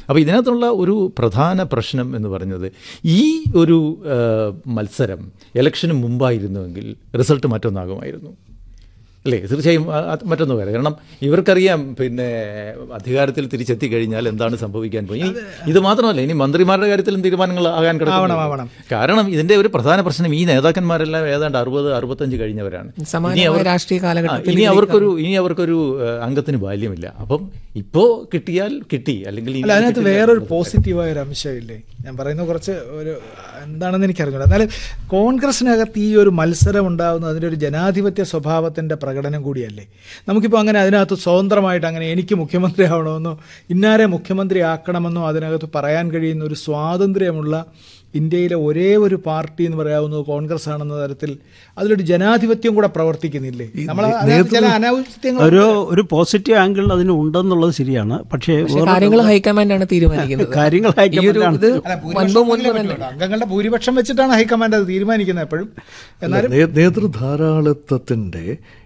അപ്പോൾ ഇതിനകത്തുള്ള ഒരു പ്രധാന പ്രശ്നം എന്ന് പറയുന്നത് ഈ ഒരു ആ, മത്സരം ഇലക്ഷന് മുമ്പായിരുന്നുവെങ്കിൽ റിസൾട്ട് മറ്റൊന്നാകുമായിരുന്നു അല്ലേ തീർച്ചയായും ആ, അത് മറ്റൊന്ന് പറയാം കാരണം ഇവർക്കറിയാം പിന്നെ അധികാരത്തിൽ തിരിച്ചെത്തി കഴിഞ്ഞാൽ എന്താണ് സംഭവിക്കാൻ പോയി ഇനി ഇത് മാത്രമല്ല ഇനി മന്ത്രിമാരുടെ കാര്യത്തിലും തീരുമാനങ്ങൾ ആകാൻ ആവണം, കിടക്കുന്നു ആവണം. കാരണം ഇതിന്റെ ഒരു പ്രധാന പ്രശ്നം ഈ നേതാക്കന്മാരെല്ലാം ഏതാണ്ട് അറുപത് അറുപത്തഞ്ച് കഴിഞ്ഞവരാണ് സമാനമായ ഇനി അവർ- രാഷ്ട്രീയ കാലഘട്ടത്തിൽ ആ, ഇനി ഇതിലേക്ക് അവർക്കൊരു ഇനി അവർക്കൊരു ഏഹ്, അംഗത്തിന് ബാല്യമില്ല അപ്പം ഇപ്പോ കിട്ടിയാൽ കിട്ടി അല്ലെങ്കിൽ ഇനി അല്ല അതിനകത്ത് കിട്ടില്ല. വേറൊരു പോസിറ്റീവായ ഒരു അംശമില്ലേ ഞാൻ പറയുന്നത് കുറച്ച് ഒരു എന്താണെന്ന് എനിക്കറിഞ്ഞൂടാ എന്നാലും കോൺഗ്രസിനകത്ത് ഈ ഒരു മത്സരം ഉണ്ടാകുന്നത് അതിൻ്റെ ഒരു ജനാധിപത്യ സ്വഭാവത്തിൻ്റെ പ്രകടനം കൂടിയല്ലേ നമുക്കിപ്പോൾ അങ്ങനെ അതിനകത്ത് സ്വതന്ത്രമായിട്ട് അങ്ങനെ എനിക്ക് മുഖ്യമന്ത്രി ആവണമെന്നോ ഇന്നാരെ മുഖ്യമന്ത്രി ആക്കണമെന്നോ അതിനകത്ത് പറയാൻ കഴിയുന്ന ഒരു സ്വാതന്ത്ര്യമുള്ള ഇന്ത്യയിലെ ഒരേ ഒരു പാർട്ടി എന്ന് പറയാവുന്നത് കോൺഗ്രസ് ആണെന്ന തരത്തിൽ അതിലൊരു ജനാധിപത്യം കൂടെ പ്രവർത്തിക്കുന്നില്ലേ നമ്മൾ അതിനകത്ത് ചില അനാവശ്യങ്ങൾ ഒരു ഒരു പോസിറ്റീവ് ആംഗിൾ അതിന് ഉണ്ടെന്നുള്ളത് ശരിയാണ് പക്ഷേ പക്ഷേ വേറെ- കാര്യങ്ങൾ ഹൈക്കമാൻഡാണ് തീരുമാനിക്കുന്നത് കാര്യങ്ങൾ ഈ ഒരു ഹൈക്കമാൻഡാണ്. ഇത് അല്ല, മുൻപ് ഭൂരിപക്ഷം മുൻപ് ഉണ്ടെങ്കിലേ തന്നെ പറ്റുള്ളൂ. അംഗങ്ങളുടെ ഭൂരിപക്ഷം വെച്ചിട്ടാണ് ഹൈക്കമാൻഡ് അത് തീരുമാനിക്കുന്നത് എപ്പോഴും എന്നാലും നേ- നേതൃധാരാളിത്വത്തിൻ്റെ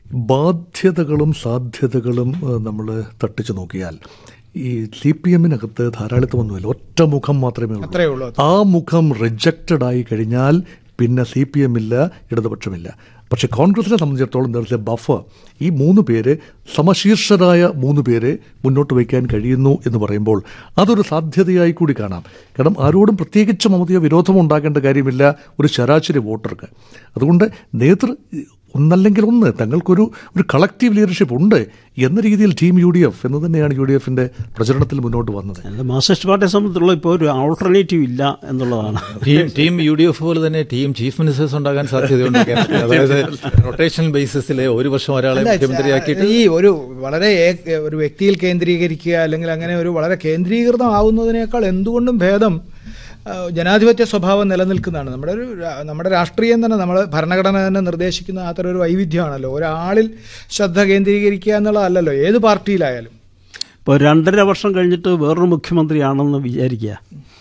ബാധ്യതകളും സാധ്യതകളും നമ്മൾ തട്ടിച്ചു നോക്കിയാൽ ഈ സി പി എമ്മിനകത്ത് ധാരാളിത്തമൊന്നുമില്ല ഒറ്റ മുഖം മാത്രമേ അത്രയേ ഉള്ളൂ ഉള്ളൂ. ആ മുഖം റിജക്റ്റഡ് ആയി കഴിഞ്ഞാൽ പിന്നെ സി പി എം ഇല്ല ഇടതുപക്ഷമില്ല പക്ഷേ കോൺഗ്രസിനെ സംബന്ധിച്ചിടത്തോളം നേരത്തെ ബഫർ ഈ മൂന്ന് പേര് സമശീർഷരായ മൂന്ന് പേരെ മുന്നോട്ട് വയ്ക്കാൻ കഴിയുന്നു എന്ന് പറയുമ്പോൾ അതൊരു സാധ്യതയായി കൂടി കാണാം കാരണം ആരോടും പ്രത്യേകിച്ച് മമതയോ വിരോധമോ ഉണ്ടാക്കേണ്ട കാര്യമില്ല ഒരു ശരാശരി വോട്ടർക്ക് അതുകൊണ്ട് നേതൃ ഒന്നല്ലെങ്കിൽ ഒന്ന് തങ്ങൾക്കൊരു ഒരു കളക്റ്റീവ് ലീഡർഷിപ്പ് ഉണ്ട് എന്ന രീതിയിൽ ടീം യു ഡി എഫ് എന്ന് തന്നെയാണ് യു ഡി എഫിൻ്റെ പ്രചരണത്തിൽ മുന്നോട്ട് വന്നത് അത് മാർക്സിസ്റ്റ് പാർട്ടിയെ സംബന്ധിച്ചുള്ള ഇപ്പോൾ ഒരു ആൾട്ടർനേറ്റീവ് ഇല്ല എന്നുള്ളതാണ് team team U D F പോലെ തന്നെ ടീം ചീഫ് മിനിസ്റ്റേഴ്സ് ഉണ്ടാകാൻ സാധ്യതയുണ്ട് കേരളത്തിൽ. അതായത് റൊട്ടേഷൻ ബേസിസിൽ ഒരു വർഷം ഒരാളെ അല്ല, മുഖ്യമന്ത്രിയാക്കിയിട്ട് ഈ ഒരു വളരെ ഏക- ഒരു വ്യക്തിയിൽ കേന്ദ്രീകരിക്കുക അല്ലെങ്കിൽ അങ്ങനെ ഒരു വളരെ കേന്ദ്രീകൃതമാവുന്നതിനേക്കാൾ എന്തുകൊണ്ടും ഭേദം ആ, ജനാധിപത്യ സ്വഭാവം നിലനിൽക്കുന്നതാണ് നമ്മുടെ ഒരു രാ- നമ്മുടെ രാഷ്ട്രീയം തന്നെ നമ്മൾ ഭരണഘടന തന്നെ നിർദ്ദേശിക്കുന്ന അത്തരം ഒരു വൈവിധ്യമാണല്ലോ ഒരാളിൽ ശ്രദ്ധ കേന്ദ്രീകരിക്കുക എന്നുള്ളതല്ലല്ലോ ഏത് പാർട്ടിയിലായാലും ഇപ്പോൾ രണ്ടര വർഷം കഴിഞ്ഞിട്ട് വേറൊരു മുഖ്യമന്ത്രിയാണെന്ന് വിചാരിക്കുക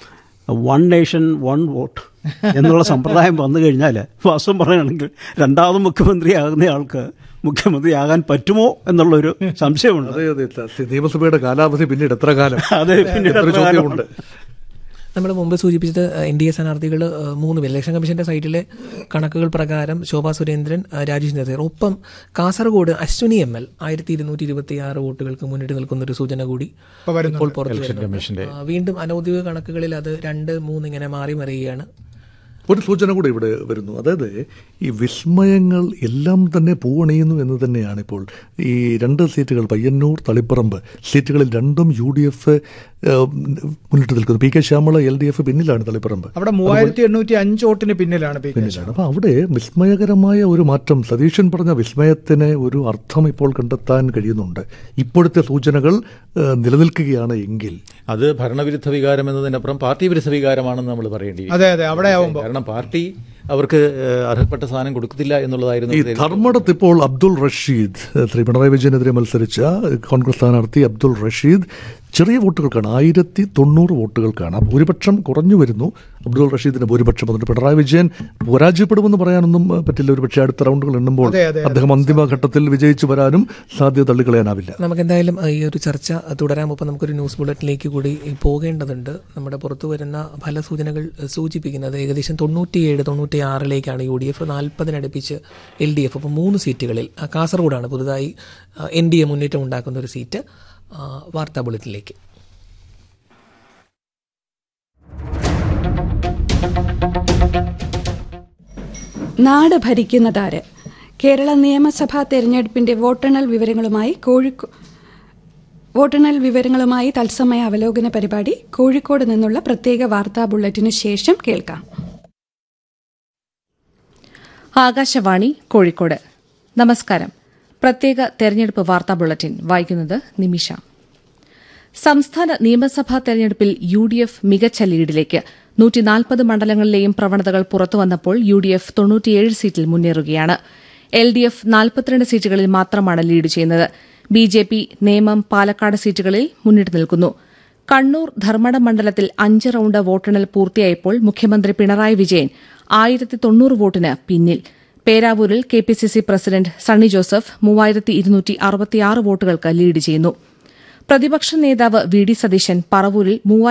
വൺ നേഷൻ വൺ വോട്ട് എന്നുള്ള സമ്പ്രദായം വന്നു കഴിഞ്ഞാൽ വാസ്തവം പറയുകയാണെങ്കിൽ രണ്ടാമത് മുഖ്യമന്ത്രിയാകുന്ന ആൾക്ക് മുഖ്യമന്ത്രിയാകാൻ പറ്റുമോ എന്നുള്ളൊരു സംശയമുണ്ട് അതെ അതെ ത- നിയമസഭയുടെ കാലാവധി പിന്നീട് എത്ര കാലം അതെ പിന്നീട് എന്നൊരു എത്ര ചോദ്യമുണ്ട് നമ്മൾ മുമ്പ് സൂചിപ്പിച്ചത് എൻ ഡി എ സ്ഥാനാർത്ഥികൾ മൂന്ന് പേര് ഇലക്ഷൻ കമ്മീഷന്റെ സൈറ്റിലെ കണക്കുകൾ പ്രകാരം ശോഭാ സുരേന്ദ്രൻ ആ, രാജേഷ് നസീർ ഒപ്പം കാസർഗോഡ് അശ്വിനി എം എൽ ആയിരത്തി ഇരുന്നൂറ്റി ഇരുപത്തി ആറ് വോട്ടുകൾക്ക് മുന്നിട്ട് നിൽക്കുന്ന ഒരു സൂചന കൂടി ഇപ്പൊ വരുന്നുണ്ട്. ഇപ്പോൾ പുറത്തു ഇലക്ഷൻ വരുന്നുണ്ട്. കമ്മീഷന്റെ ആ, വീണ്ടും അനൌദ്യോഗിക കണക്കുകളിൽ അത് രണ്ട് മൂന്ന് ഇങ്ങനെ മാറി മറിയുകയാണ് ഒരു സൂചന കൂടെ ഇവിടെ വരുന്നു അതായത് ഈ വിസ്മയങ്ങൾ എല്ലാം തന്നെ പൂവണിയുന്നു എന്ന് തന്നെയാണ് ഇപ്പോൾ ഈ രണ്ട് സീറ്റുകൾ പയ്യന്നൂർ തളിപ്പറമ്പ് സീറ്റുകളിൽ രണ്ടും യു ഡി എഫ് മുന്നിട്ട് നിൽക്കുന്നു P K Shyamala L D F പിന്നിലാണ് തളിപ്പറമ്പ് അവിടെ മൂവായിരത്തി എണ്ണൂറ്റി അഞ്ച് വോട്ടിന് പിന്നിലാണ് പി കെ പിന്നിലാണ് അപ്പോൾ അവിടെ വിസ്മയകരമായ ഒരു മാറ്റം സതീശൻ പറഞ്ഞ വിസ്മയത്തിന് ഒരു അർത്ഥം ഇപ്പോൾ കണ്ടെത്താൻ കഴിയുന്നുണ്ട് ഇപ്പോഴത്തെ സൂചനകൾ ഏഹ്, നിലനിൽക്കുകയാണ് എങ്കിൽ അത് ഭരണവിരുദ്ധ വികാരം എന്നതിനപ്പുറം പാർട്ടി വിരുദ്ധ വികാരമാണെന്ന് നമ്മൾ പറയേണ്ടി വരും. അതെ അതെ അവിടെ ആവുമ്പോൾ കാരണം പാർട്ടി അവർക്ക് ഏഹ്, അർഹപ്പെട്ട സ്ഥാനം കൊടുക്കത്തില്ല എന്നുള്ളതായിരുന്നു ഈ ഇതിൽ ധർമ്മടത്ത് ഇപ്പോൾ അബ്ദുൾ റഷീദ് ഏഹ്, ശ്രീ പിണറായി വിജയനെതിരെ മത്സരിച്ച കോൺഗ്രസ് സ്ഥാനാർത്ഥി അബ്ദുൾ റഷീദ് ചെറിയ വോട്ടുകൾക്കാണ് ആയിരത്തി തൊണ്ണൂറ് വോട്ടുകൾക്കാണ് ആ ഭൂരിപക്ഷം കുറഞ്ഞു വരുന്നു അബ്ദുൾ റഷീദിന്റെ ഭൂരിപക്ഷം അതുകൊണ്ട് പിണറായി വിജയൻ പരാജയപ്പെടുമെന്ന് പറയാനൊന്നും ഏഹ്, പറ്റില്ല ഒരു പക്ഷേ അടുത്ത റൗണ്ടുകൾ എണ്ണുമ്പോൾ അതെ, അതെ, അതെ. അദ്ദേഹം അന്തിമഘട്ടത്തിൽ വിജയിച്ചു വരാനും സാധ്യത തള്ളിക്കളയാനാവില്ല നമുക്ക് എന്തായാലും ഈ ഒരു ചർച്ച തുടരാം ഒപ്പം നമുക്കൊരു ന്യൂസ് ബുള്ളറ്റിലേക്ക് കൂടി പോകേണ്ടതുണ്ട് നമ്മുടെ പുറത്തു വരുന്ന ഫലസൂചനകൾ സൂചിപ്പിക്കുന്നത് ഏകദേശം തൊണ്ണൂറ്റിയേഴ് തൊണ്ണൂറ്റി ആറിലേക്കാണ് യു ഡി എഫ് നാൽപ്പതിനടുപ്പിച്ച് എൽ ഡി എഫ് അപ്പോൾ മൂന്ന് സീറ്റുകളിൽ ആ, കാസർഗോഡാണ് പുതുതായി എൻ ഡി എ മുന്നേറ്റം ഉണ്ടാക്കുന്ന ഒരു സീറ്റ് ആ, വാർത്താ ബുള്ളറ്റിലേക്ക് നാട് ഭരിക്കുന്നതാര് കേരള നിയമസഭാ തെരഞ്ഞെടുപ്പിന്റെ വോട്ടെണ്ണൽ വിവരങ്ങളുമായി കോഴിക്കോ വോട്ടെണ്ണൽ വിവരങ്ങളുമായി തത്സമയ അവലോകന പരിപാടി കോഴിക്കോട് നിന്നുള്ള പ്രത്യേക വാർത്താ ബുള്ളറ്റിന് ശേഷം കേൾക്കാം ആകാശവാണി കോഴിക്കോട് നമസ്കാരം പ്രത്യേക തെരഞ്ഞെടുപ്പ് വാർത്താ ബുള്ളറ്റിൻ വായിക്കുന്നത് നിമിഷ സംസ്ഥാന നിയമസഭാ തെരഞ്ഞെടുപ്പിൽ യു ഡി എഫ് മികച്ച ലീഡിലേക്ക് നൂറ്റിനാൽപ്പത് മണ്ഡലങ്ങളിലെയും പ്രവണതകൾ പുറത്തുവന്നപ്പോൾ യു ഡി എഫ് തൊണ്ണൂറ്റിയേഴ് സീറ്റിൽ മുന്നേറുകയാണ് എൽ ഡി എഫ് നാൽപ്പത്തിരണ്ട് സീറ്റുകളിൽ മാത്രമാണ് ലീഡ് ചെയ്യുന്നത് B J P Nemom Palakkad സീറ്റുകളിൽ മുന്നിട്ട് നിൽക്കുന്നു കണ്ണൂർ ധർമ്മടം മണ്ഡലത്തിൽ അഞ്ച് റൌണ്ട് വോട്ടെണ്ണൽ പൂർത്തിയായപ്പോൾ മുഖ്യമന്ത്രി പിണറായി വിജയൻ ആയിരത്തി തൊണ്ണൂറ് വോട്ടിന് പിന്നിൽ പേരാവൂരിൽ K P C C president Sunny Joseph മൂവായിരത്തി ഇരുന്നൂറ്റി അറുപത്തിയാറ് വോട്ടുകൾക്ക് ലീഡ് ചെയ്യുന്നു പ്രതിപക്ഷ നേതാവ് വി ഡി സതീശൻ പറവൂരിൽ